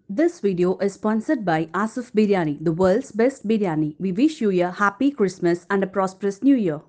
This video is sponsored by Asif Biryani, the world's best biryani. We wish you a happy Christmas and a prosperous new year.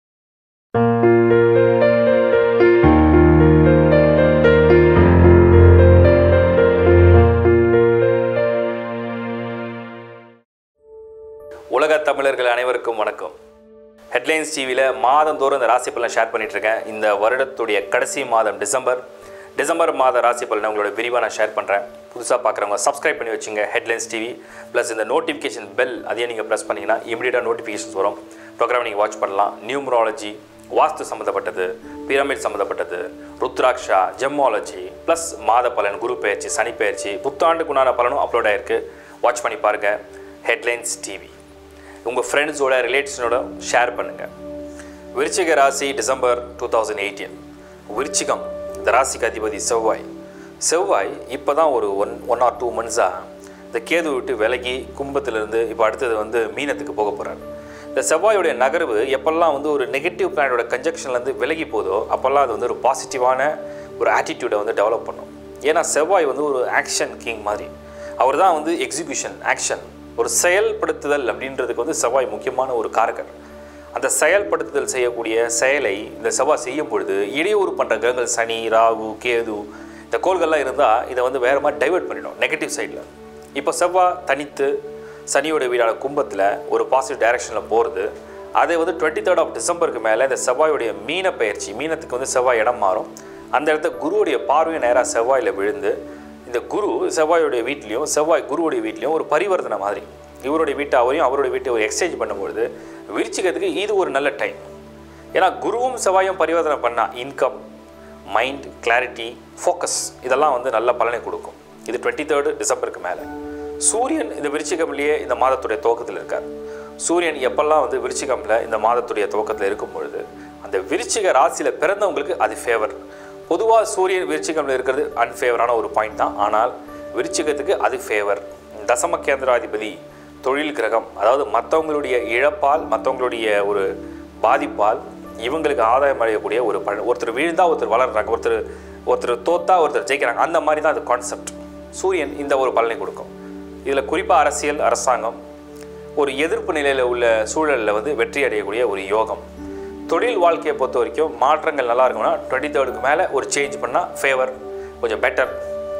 உலக தமிழர்கள் அனைவருக்கும் வணக்கம் headlines டிவியில் மாதந்தோறும் இந்த ராசி பலன் ஷேர் பண்ணிட்டு இருக்கேன் இந்த வருடத்துடைய கடைசி மாதம் டிசம்பர் டிசம்பர் மாத ராசி பலனை உங்களோட விரிவாக நான் ஷேர் பண்ணுறேன் புதுசாக பார்க்குறவங்க சப்ஸ்கிரைப் பண்ணி வச்சுங்க ஹெட்லைன்ஸ் டிவி ப்ளஸ் இந்த நோட்டிஃபிகேஷன் பெல் அதையும் நீங்கள் ப்ரெஸ் பண்ணிங்கன்னா இமீடியட்டாக நோட்டிஃபிகேஷன்ஸ் வரும் ப்ரோக்ராம் நீங்கள் வாட்ச் பண்ணலாம் நியூமராலஜி வாஸ்து சம்மந்தப்பட்டது பிரமிட் சம்மந்தப்பட்டது ருத்ராக்ஷா ஜெம்மாலஜி ப்ளஸ் மாத பலன் குரு பயிற்சி சனி பயிற்சி புத்தாண்டுக்குண்டான பலனும் அப்லோட் ஆயிருக்கு வாட்ச் பண்ணி பாருங்கள் ஹெட்லைன்ஸ் டிவி உங்கள் ஃப்ரெண்ட்ஸோட ரிலேட்டிவ்ஸோட ஷேர் பண்ணுங்கள் விருச்சிக ராசி டிசம்பர் டூ தௌசண்ட் எயிட்டீன் விருச்சிகம் இந்த ராசிக்கு அதிபதி செவ்வாய் செவ்வாய் இப்போ தான் ஒரு ஒன் ஒன் ஆர் டூ மந்த்ஸாக இந்த கேது விட்டு விலகி கும்பத்திலிருந்து இப்போ அடுத்தது வந்து மீனத்துக்கு போக போகிறார் இந்த செவ்வாயுடைய நகர்வு எப்பெல்லாம் வந்து ஒரு நெகட்டிவ் பிளானோட கன்ஜெக்ஷன்லேருந்து விலகி போதோ அப்போல்லாம் அது வந்து ஒரு பாசிட்டிவான ஒரு ஆட்டிடியூடை வந்து டெவலப் பண்ணும் ஏன்னா செவ்வாய் வந்து ஒரு ஆக்ஷன் கிங் மாதிரி அவர் தான் வந்து எக்ஸிபியூஷன் ஆக்ஷன் ஒரு செயல்படுத்துதல் அப்படின்றதுக்கு வந்து செவ்வாய் முக்கியமான ஒரு காரகர் அந்த செயல்படுத்துதல் செய்யக்கூடிய செயலை இந்த செவ்வாய் செய்யும் பொழுது இடையூறு பண்ணுற கிரகங்கள் சனி ராகு கேது இந்த கோள்கள்லாம் இருந்தால் இதை வந்து வேறு மாதிரி டைவெர்ட் பண்ணிடும் நெகட்டிவ் சைடில் இப்போ செவ்வாய் தனித்து சனியோட வீடான கும்பத்தில் ஒரு பாசிட்டிவ் டைரக்ஷனில் போகிறது அதை வந்து டுவெண்ட்டி தேர்ட் ஆஃப் டிசம்பருக்கு மேலே இந்த செவ்வாயுடைய மீன பயிற்சி மீனத்துக்கு வந்து செவ்வாய் இடம் மாறும் அந்த இடத்துல குருவுடைய பார்வையும் நேராக செவ்வாயில் விழுந்து இந்த குரு செவ்வாயுடைய வீட்லேயும் செவ்வாய் குருவுடைய வீட்லேயும் ஒரு பரிவர்த்தனை மாதிரி இவருடைய வீட்டை அவரையும் அவருடைய வீட்டை ஒரு எக்ஸ்சேஞ்ச் பண்ணும்பொழுது விருச்சிக்கிறதுக்கு இது ஒரு நல்ல டைம் ஏன்னா குருவும் செவ்வாயும் பரிவர்த்தனை பண்ணால் இன்கம் மைண்ட் கிளாரிட்டி ஃபோக்கஸ் இதெல்லாம் வந்து நல்ல பலனை கொடுக்கும் இது டுவெண்ட்டி தேர்டு டிசம்பருக்கு மேலே சூரியன் இந்த விருச்சிகம்லேயே இந்த மாதத்துடைய துவக்கத்தில் இருக்கார் சூரியன் எப்பெல்லாம் வந்து விருச்சிகமில் இந்த மாதத்துடைய துவக்கத்தில் இருக்கும் பொழுது அந்த விருச்சிக ராசியில் பிறந்தவங்களுக்கு அது ஃபேவர் பொதுவாக சூரியன் விருச்சிகமில் இருக்கிறது அன்ஃபேவரான ஒரு பாயிண்ட் தான் ஆனால் விருச்சிகத்துக்கு அது ஃபேவர் தசம கேந்திராதிபதி தொழில் கிரகம் அதாவது மற்றவங்களுடைய இழப்பால் மற்றவங்களுடைய ஒரு பாதிப்பால் இவங்களுக்கு ஆதாயம் அடையக்கூடிய ஒரு ப ஒருத்தர் வீழ்ந்தா ஒருத்தர் வளர்றாங்க ஒருத்தர் ஒருத்தர் தோத்தா ஒருத்தர் ஜெயிக்கிறாங்க அந்த மாதிரி தான் அது கான்செப்ட் சூரியன் இந்த ஒரு பலனை கொடுக்கும் இதில் குறிப்பாக அரசியல் அரசாங்கம் ஒரு எதிர்ப்பு நிலையில் உள்ள சூழலில் வந்து வெற்றி அடையக்கூடிய ஒரு யோகம் தொழில் வாழ்க்கையை பொறுத்த வரைக்கும் மாற்றங்கள் நல்லா இருக்கும்னா டுவெண்ட்டி தேர்டுக்கு மேலே ஒரு சேஞ்ச் பண்ணால் ஃபேவர் கொஞ்சம் பெட்டர்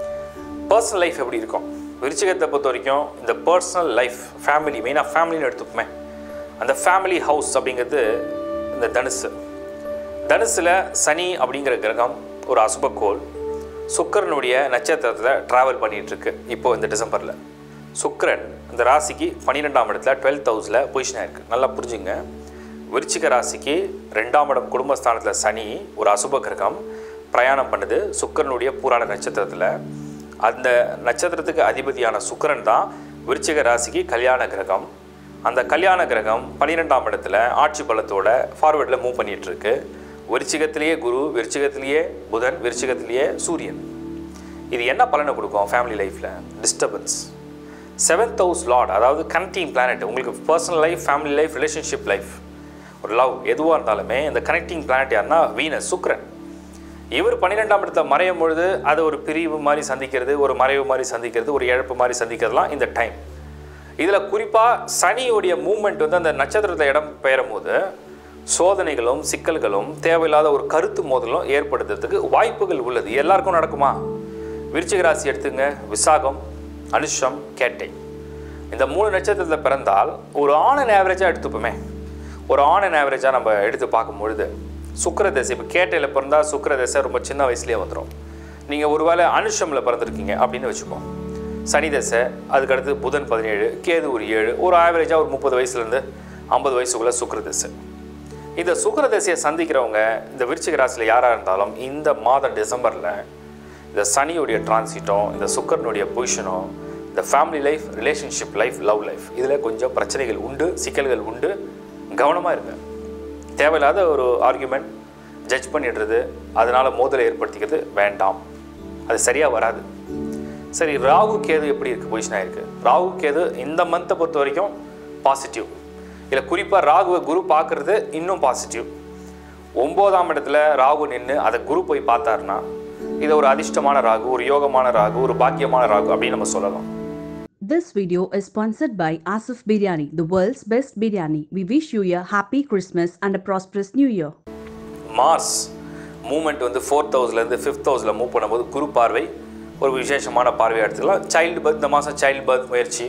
பர்சனல் லைஃப் எப்படி இருக்கும் விருச்சிகத்தை பொறுத்த வரைக்கும் இந்த பர்சனல் லைஃப் ஃபேமிலி மெயினாக ஃபேமிலின்னு எடுத்துப்போமே அந்த ஃபேமிலி ஹவுஸ் அப்படிங்கிறது இந்த தனுசு தனுசில் சனி அப்படிங்கிற கிரகம் ஒரு அசுபக்கோள் சுக்கரனுடைய நட்சத்திரத்தில் ட்ராவல் பண்ணிகிட்டு இருக்கு இப்போது இந்த டிசம்பரில் சுக்கரன் இந்த ராசிக்கு பன்னிரெண்டாம் இடத்துல டுவெல்த் ஹவுஸில் பொசிஷனாக இருக்குது நல்லா புரிஞ்சுங்க விருச்சிக ராசிக்கு ரெண்டாம் இடம் குடும்பஸ்தானத்தில் சனி ஒரு அசுப கிரகம் பிரயாணம் பண்ணுது சுக்கரனுடைய பூராட நட்சத்திரத்தில் அந்த நட்சத்திரத்துக்கு அதிபதியான சுக்கரன் தான் விருச்சிக ராசிக்கு கல்யாண கிரகம் அந்த கல்யாண கிரகம் பன்னிரெண்டாம் இடத்துல ஆட்சி பலத்தோட ஃபார்வேர்டில் மூவ் பண்ணிட்டு இருக்கு விருச்சிகத்திலேயே குரு விருச்சிகத்திலேயே புதன் விருச்சிகத்திலேயே சூரியன் இது என்ன பலனை கொடுக்கும் ஃபேமிலி லைஃப்பில் டிஸ்டர்பன்ஸ் செவன்த் ஹவுஸ் லார்ட் அதாவது கனெக்டிங் பிளானட் உங்களுக்கு personal life family life relationship life ஒரு லவ் எதுவாக இருந்தாலுமே இந்த கனெக்டிங் பிளானட் யாருன்னா வீனஸ் சுக்ரன் இவர் பன்னிரெண்டாம் இடத்துல மறையும் பொழுது அதை ஒரு பிரிவு மாதிரி சந்திக்கிறது ஒரு மறைவு மாதிரி சந்திக்கிறது ஒரு இழப்பு மாதிரி சந்திக்கிறதுலாம் இந்த டைம் இதில் குறிப்பாக சனியுடைய மூமெண்ட் வந்து அந்த நட்சத்திரத்தில் இடம் பெயரும் போது சோதனைகளும் சிக்கல்களும் தேவையில்லாத ஒரு கருத்து மோதலும் ஏற்படுத்துறதுக்கு வாய்ப்புகள் உள்ளது எல்லாருக்கும் நடக்குமா விருச்சிக ராசி எடுத்துங்க விசாகம் அனுஷம் கேட்டை இந்த மூணு நட்சத்திரத்தில் பிறந்தால் ஒரு ஆணன் ஆவரேஜாக எடுத்துப்போமே ஒரு ஆணன் ஆவரேஜாக நம்ம எடுத்து பார்க்கும்பொழுது சுக்கர தசை இப்போ கேட்டையில் பிறந்தால் சுக்கர தசை ரொம்ப சின்ன வயசுலேயே வந்துடும் நீங்கள் ஒருவேளை அனுஷமில் பிறந்திருக்கீங்க அப்படின்னு வச்சுப்போம் சனி தசை அதுக்கடுத்து புதன் பதினேழு கேது ஒரு ஏழு ஒரு ஆவரேஜாக ஒரு முப்பது வயசுலேருந்து ஐம்பது வயசுக்குள்ளே சுக்கர தசை இந்த சுக்கர தசையை சந்திக்கிறவங்க இந்த விருச்சிக ராசியில் யாராக இருந்தாலும் இந்த மாதம் டிசம்பரில் இந்த சனியுடைய டிரான்சிட்டும் இந்த சுக்கரனுடைய பொசிஷனும் இந்த family life relationship life love life இதில் கொஞ்சம் பிரச்சனைகள் உண்டு சிக்கல்கள் உண்டு கவனமாக இருங்க தேவையில்லாத ஒரு ஆர்குமெண்ட் ஜட்ஜ் பண்ணிடுறது அதனால் மோதலை ஏற்படுத்திக்கிறது வேண்டாம் அது சரியாக வராது சரி ராகு கேது எப்படி இருக்குது பொசிஷன் ஆயிருக்கு ராகு கேது இந்த மந்த்தை பொறுத்த வரைக்கும் பாசிட்டிவ் இதில் குறிப்பாக ராகுவை குரு பார்க்குறது இன்னும் பாசிட்டிவ் ஒம்போதாம் இடத்துல ராகு நின்று அதை குரு போய் பார்த்தாருன்னா இதை ஒரு அதிர்ஷ்டமான ராகு ஒரு யோகமான ராகு ஒரு பாக்கியமான ராகு அப்படின்னு நம்ம சொல்லலாம் This video is sponsored by Asif Biryani, the world's best biryani. We wish you a happy Christmas and a prosperous new year. Mars moment வந்து ஃபோர்த் ஹவுஸ்லேருந்து ஃபிஃப்த் ஹவுஸில் மூவ் பண்ணும்போது குரு பார்வை ஒரு விசேஷமான பார்வையாக எடுத்துக்கலாம் சைல்டு பர்த் இந்த மாதம் சைல்டு பர்த் முயற்சி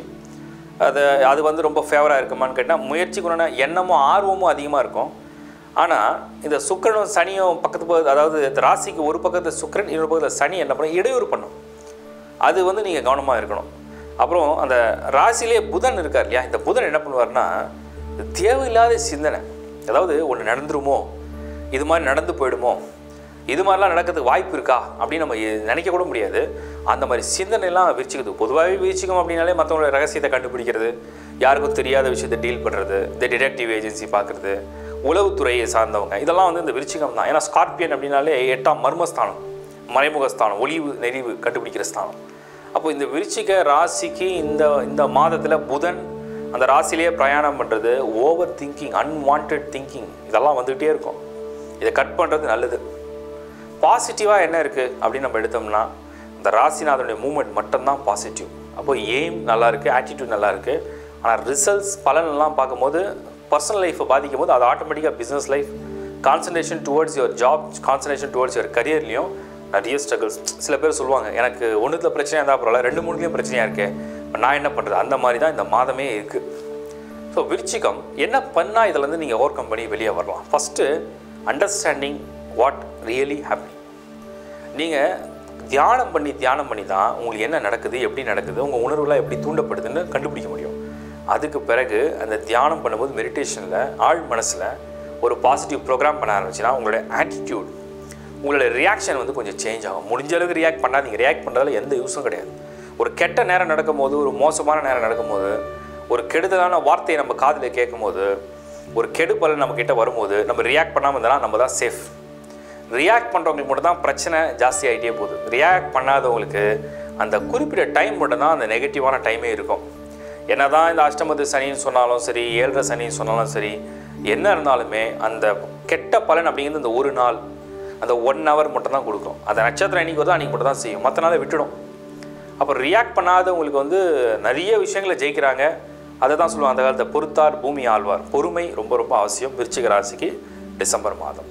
அது அது வந்து ரொம்ப ஃபேவராக இருக்குமான்னு கேட்டால் முயற்சிக்குன்னு எண்ணமும் ஆர்வமும் அதிகமாக இருக்கும் ஆனால் இந்த சுக்கிரனும் சனியும் பக்கத்து பக்கத்து அதாவது இந்த ராசிக்கு ஒரு பக்கத்தில் சுக்கிரன் இன்னொரு பக்கத்தில் சனி என்ன பண்ணும் இடையூறு பண்ணும் அது வந்து நீங்கள் கவனமாக இருக்கணும் அப்புறம் அந்த ராசியிலே புதன் இருக்கார் இல்லையா இந்த புதன் என்ன பண்ணுவார்னா இந்த தேவையில்லாத சிந்தனை அதாவது ஒன்று நடந்துருமோ இது மாதிரி நடந்து போயிடுமோ இது மாதிரிலாம் நடக்கிறதுக்கு வாய்ப்பு இருக்கா அப்படின்னு நம்ம எ- நினைக்க கூட முடியாது அந்த மாதிரி சிந்தனைலாம் விரிச்சிக்குது பொதுவாகவே விரிச்சிக்கும் அப்படின்னாலே மற்றவங்களோட ரகசியத்தை கண்டுபிடிக்கிறது யாருக்கும் தெரியாத விஷயத்தை டீல் பண்ணுறது இந்த டிடெக்டிவ் ஏஜென்சி பார்க்குறது உளவுத்துறையை சார்ந்தவங்க இதெல்லாம் வந்து இந்த விருச்சிகம் தான் ஏன்னா ஸ்கார்பியன் அப்படின்னாலே எட்டாம் மர்மஸ்தானம் மறைமுகஸ்தானம் ஒளிவு நெறிவு கண்டுபிடிக்கிற ஸ்தானம் அப்போ இந்த விருச்சிக ராசிக்கு இந்த இந்த மாதத்தில் புதன் அந்த ராசியிலேயே பிரயாணம் பண்ணுறது ஓவர் திங்கிங் அன்வான்ட் திங்கிங் இதெல்லாம் வந்துகிட்டே இருக்கும் இதை கட் பண்ணுறது நல்லது பாசிட்டிவாக என்ன இருக்குது அப்படின்னு நம்ம எடுத்தோம்னா இந்த ராசிநாதனுடைய மூமெண்ட் மட்டும்தான் பாசிட்டிவ் அப்போ எய்ம் நல்லா இருக்குது ஆட்டிடியூட் நல்லா இருக்குது ஆனால் ரிசல்ட்ஸ் பலனெல்லாம் பார்க்கும்போது பர்சனல் லைஃப்பை பாதிக்கும் போது அது ஆட்டோமேட்டிக்காக business life concentration towards your job concentration towards your கரியர்லையும் நிறைய ஸ்ட்ரகிள்ஸ் சில பேர் சொல்லுவாங்க எனக்கு ஒன்றுத்தில் பிரச்சனையாக இருந்தால் பரவாயில்ல ரெண்டு மூணுலேயும் பிரச்சனையாக இருக்கே இப்ப நான் என்ன பண்ணுறது அந்த மாதிரி தான் இந்த மாதமே இருக்குது ஸோ விருச்சிகம் என்ன பண்ணால் இதில் இருந்து நீங்கள் ஓவர் கம் பண்ணி வெளியே வரலாம் first understanding what really happening நீங்கள் தியானம் பண்ணி தியானம் பண்ணி தான் உங்களுக்கு என்ன நடக்குது எப்படி நடக்குது உங்கள் உணர்வுலாம் எப்படி தூண்டப்படுதுன்னு கண்டுபிடிக்க முடியும் அதுக்கு பிறகு அந்த தியானம் பண்ணும்போது மெடிடேஷனில் ஆழ் மனசில் ஒரு பாசிட்டிவ் ப்ரோக்ராம் பண்ண ஆரம்பிச்சுன்னா உங்களுடைய ஆட்டிடியூட் உங்களோட ரியாக்ஷன் வந்து கொஞ்சம் சேஞ்ச் ஆகும் முடிஞ்ச அளவுக்கு ரியாக்ட் பண்ணாதீங்க ரியாக்ட் பண்ணுறதுல எந்த யூஸும் கிடையாது ஒரு கெட்ட நேரம் நடக்கும்போது ஒரு மோசமான நேரம் நடக்கும்போது ஒரு கெடுதலான வார்த்தையை நம்ம காதில் கேட்கும்போது ஒரு கெடுபலன் நம்ம கிட்ட வரும்போது நம்ம ரியாக்ட் பண்ணாமல் இருந்தால் நம்ம தான் சேஃப் ரியாக்ட் பண்ணுறவங்களுக்கு மட்டும் தான் பிரச்சனை ஜாஸ்தி ஆகிட்டே போகுது ரியாக்ட் பண்ணாதவங்களுக்கு அந்த குறிப்பிட்ட டைம் மட்டும் தான் அந்த நெகட்டிவான டைமே இருக்கும் என்னதான் இந்த அஷ்டமத்து சனின்னு சொன்னாலும் சரி ஏழரை சனின்னு சொன்னாலும் சரி என்ன இருந்தாலுமே அந்த கெட்ட பலன் அப்படிங்கிறது இந்த ஒரு நாள் அந்த ஒன் ஹவர் மட்டும் தான் கொடுக்கும் அந்த நட்சத்திரம் அன்றைக்கி வருதோ அன்றைக்கி மட்டும் தான் செய்யும் மற்ற நாளை விட்டுடும் அப்போ ரியாக்ட் பண்ணாதவங்களுக்கு வந்து நிறைய விஷயங்களை ஜெயிக்கிறாங்க அதை தான் சொல்லுவாங்க அந்த காலத்தை பொறுத்தார் பூமி ஆழ்வார் பொறுமை ரொம்ப ரொம்ப அவசியம் விருச்சிக ராசிக்கு டிசம்பர் மாதம்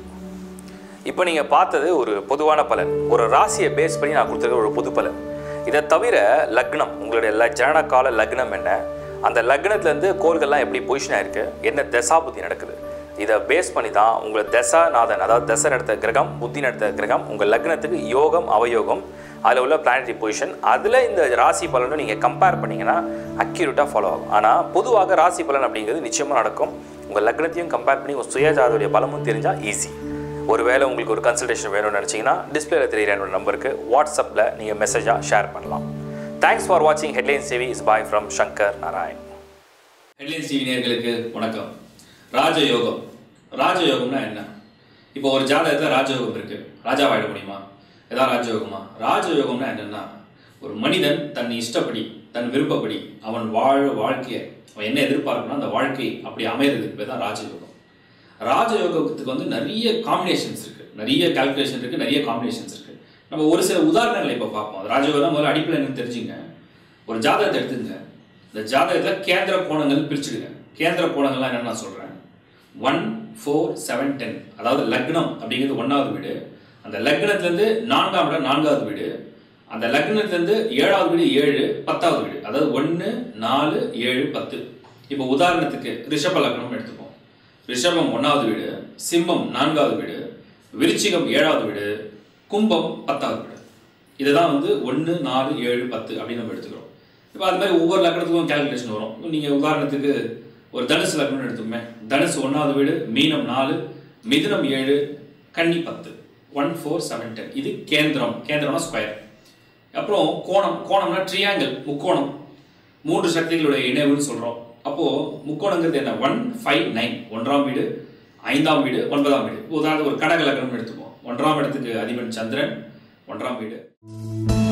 இப்போ நீங்கள் பார்த்தது ஒரு பொதுவான பலன் ஒரு ராசியை பேஸ் பண்ணி நான் கொடுத்துருக்க ஒரு பொது பலன் இதை தவிர லக்னம் உங்களுடைய ல ஜனன கால லக்னம் என்ன அந்த லக்னத்துலேருந்து கோள்கள்லாம் எப்படி பொசிஷனாக இருக்குது என்ன தசாபுத்தி நடக்குது இதை பேஸ் பண்ணி தான் உங்களை தசாநாதன் அதாவது தசை நடத்த கிரகம் புத்தி நடத்த கிரகம் உங்கள் லக்னத்துக்கு யோகம் அவயோகம் அதில் உள்ள பிளானட்டரி பொசிஷன் அதில் இந்த ராசி பலனை நீங்கள் கம்பேர் பண்ணீங்கன்னா அக்யூரேட்டாக ஃபாலோ ஆகும் ஆனால் பொதுவாக ராசி பலன் அப்படிங்கிறது நிச்சயமாக நடக்கும் உங்கள் லக்னத்தையும் கம்பேர் பண்ணி உங்கள் சுயஜாதோடைய பலமும் தெரிஞ்சால் ஈஸி ஒருவேளை உங்களுக்கு ஒரு கன்சல்டேஷன் வேணும்னு நினச்சிங்கன்னா டிஸ்பிளேல தெரியுற என்னோட நம்பருக்கு வாட்ஸ்அப்பில் நீங்கள் மெசேஜாக ஷேர் பண்ணலாம் தேங்க்ஸ் ஃபார் வாட்சிங் Headlines TV is bye from Shankar Narayan Headlines TV நேயர்களுக்கு வணக்கம் ராஜயோகம் ராஜயோகம்னா என்ன இப்போ ஒரு ஜாதகத்தில் ராஜயோகம் இருக்கு ராஜாவாயிட முடியுமா ஏதாவது ராஜயோகமா ராஜயோகம்னா என்னன்னா ஒரு மனிதன் தன் இஷ்டப்படி தன் விருப்பப்படி அவன் வாழ வாழ்க்கையை அவன் என்ன எதிர்பார்க்கணும் அந்த வாழ்க்கை அப்படி அமைகிறதுக்கு பேர் தான் ராஜயோகம் ராஜயோகத்துக்கு வந்து நிறைய காம்பினேஷன்ஸ் இருக்கு நிறைய கால்குலேஷன் இருக்கு நிறைய காம்பினேஷன்ஸ் இருக்கு நம்ம ஒரு சில உதாரணங்களை இப்போ பார்ப்போம் ராஜயோகம் தான் முதல்ல அடிப்படையில் எனக்கு தெரிஞ்சுங்க ஒரு ஜாதகத்தை எடுத்துங்க இந்த ஜாதகத்தில் கேந்திர கோணங்கள் பிரிச்சுடுங்க கேந்திர கோணங்கள்லாம் என்னன்னு நான் சொல்கிறேன் ஒன் ஃபோர் செவன் டென் அதாவது லக்னம் அப்படிங்கிறது ஒன்றாவது வீடு அந்த லக்னத்துலேருந்து நான்காம் இடம் நான்காவது வீடு அந்த லக்னத்துலேருந்து ஏழாவது வீடு ஏழு பத்தாவது வீடு அதாவது ஒன்று நாலு ஏழு பத்து இப்போ உதாரணத்துக்கு ரிஷப லக்னம் எடுத்துப்போம் ரிஷபம் ஒன்றாவது வீடு சிம்மம் நான்காவது வீடு விருச்சிகம் ஏழாவது வீடு கும்பம் பத்தாவது வீடு இதுதான் வந்து ஒன்று நாலு ஏழு பத்து அப்படின்னு நம்ம எடுத்துக்கிறோம் இப்போ அது மாதிரி ஒவ்வொரு லக்னத்துக்கும் கேல்குலேஷன் வரும் நீங்கள் உதாரணத்துக்கு ஒரு தனுசு லக்னம்னு எடுத்துக்கோமே தனுசு ஒன்றாவது வீடு மீனம் நாலு மிதுனம் ஏழு கன்னி பத்து ஒன் ஃபோர் செவன் டென் இது கேந்திரம் கேந்திரம்னா ஸ்கொயர் அப்புறம் கோணம் கோணம்னா ட்ரியாங்கிள் முக்கோணம் மூன்று சக்திகளுடைய இணைவுன்னு சொல்கிறோம் அப்போது முக்கோணங்கிறது என்ன ஒன் ஃபைவ் நைன் ஒன்றாம் வீடு ஐந்தாம் வீடு ஒன்பதாம் வீடு உதாரணத்துக்கு ஒரு கடக லக்னம்னு எடுத்துப்போம் ஒன்றாம் இடத்துக்கு அதிபன் சந்திரன் ஒன்றாம் வீடு